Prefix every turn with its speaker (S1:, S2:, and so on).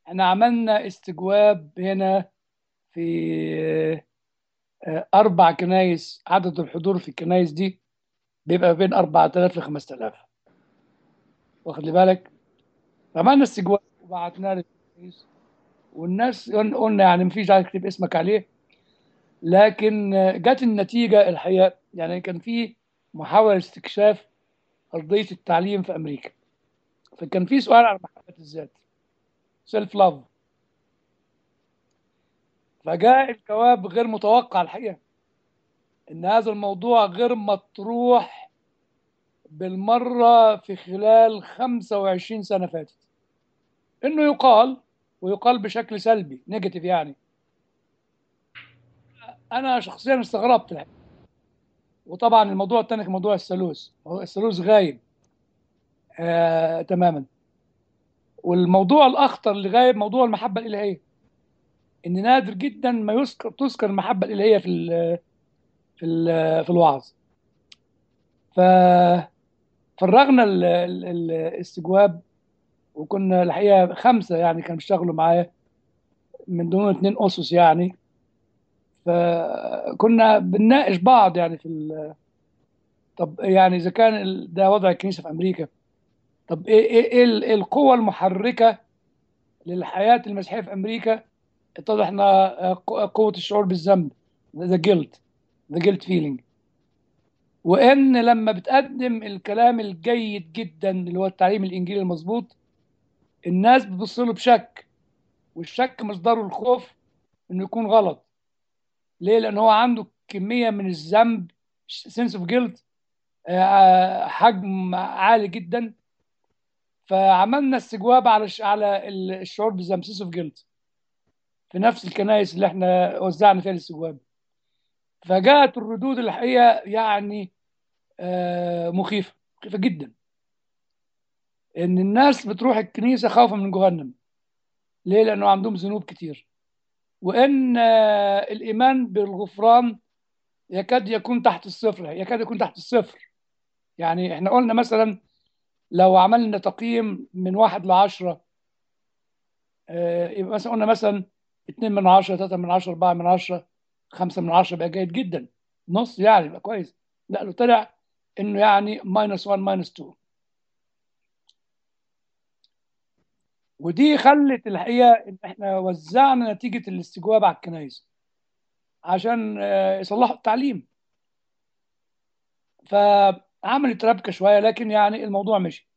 S1: احنا عملنا استجواب هنا في آه، اربع كنايس عدد الحضور في الكنايس دي بيبقى بين 4000 ل 5000 واخد لي بالك عملنا استجواب وبعتناه للكنايس والناس قلنا قلنا يعني مفيش داعي تكتب اسمك عليه لكن آه، جت النتيجه الحقيقه يعني كان في محاوله استكشاف ارضيه التعليم في امريكا فكان في سؤال عن محبه الذات سيلف لاف فجاء الجواب غير متوقع الحقيقه ان هذا الموضوع غير مطروح بالمره في خلال 25 سنه فاتت انه يقال ويقال بشكل سلبي نيجاتيف يعني انا شخصيا استغربت الحقيقة. وطبعا الموضوع الثاني كان موضوع الثالوث موضوع الثالوث غايب آه تماما والموضوع الاخطر اللي غايب موضوع المحبه الالهيه ان نادر جدا ما يذكر تذكر المحبه الالهيه في ال في ال في الوعظ ف فرغنا ال- ال- ال- الاستجواب وكنا الحقيقه خمسه يعني كانوا بيشتغلوا معايا من دون اثنين اسس يعني فكنا بنناقش بعض يعني في ال... طب يعني اذا كان ال- ده وضع الكنيسه في امريكا طب ايه ايه ايه ال- إيه القوه المحركه للحياه المسيحيه في امريكا اتضح انها ق- قوه الشعور بالذنب ذا جيلت ذا جيلت فيلينج وان لما بتقدم الكلام الجيد جدا اللي هو التعليم الانجيلي المظبوط الناس بتبص له بشك والشك مصدره الخوف انه يكون غلط ليه لان هو عنده كميه من الذنب سنس اوف جيلت حجم عالي جدا فعملنا استجواب على الش- على ال- الشعور بالذنب سنس اوف جيلت في نفس الكنائس اللي احنا وزعنا فيها الاستجواب فجاءت الردود الحقيقه يعني آه، مخيفه مخيفه جدا ان الناس بتروح الكنيسه خوفا من جهنم ليه لانه عندهم ذنوب كتير وان آه، الايمان بالغفران يكاد يكون تحت الصفر يكاد يكون تحت الصفر يعني احنا قلنا مثلا لو عملنا تقييم من واحد لعشرة آه، يبقى مثلا قلنا مثلا اتنين من عشرة تلاتة من عشرة أربعة من عشرة خمسة من عشرة بقى جيد جدا نص يعني يبقى كويس لا لو طلع انه يعني ماينس 1 ماينس 2 ودي خلت الحقيقه ان احنا وزعنا نتيجه الاستجواب على الكنائس عشان آه، يصلحوا التعليم فعملت ربكه شويه لكن يعني الموضوع مشي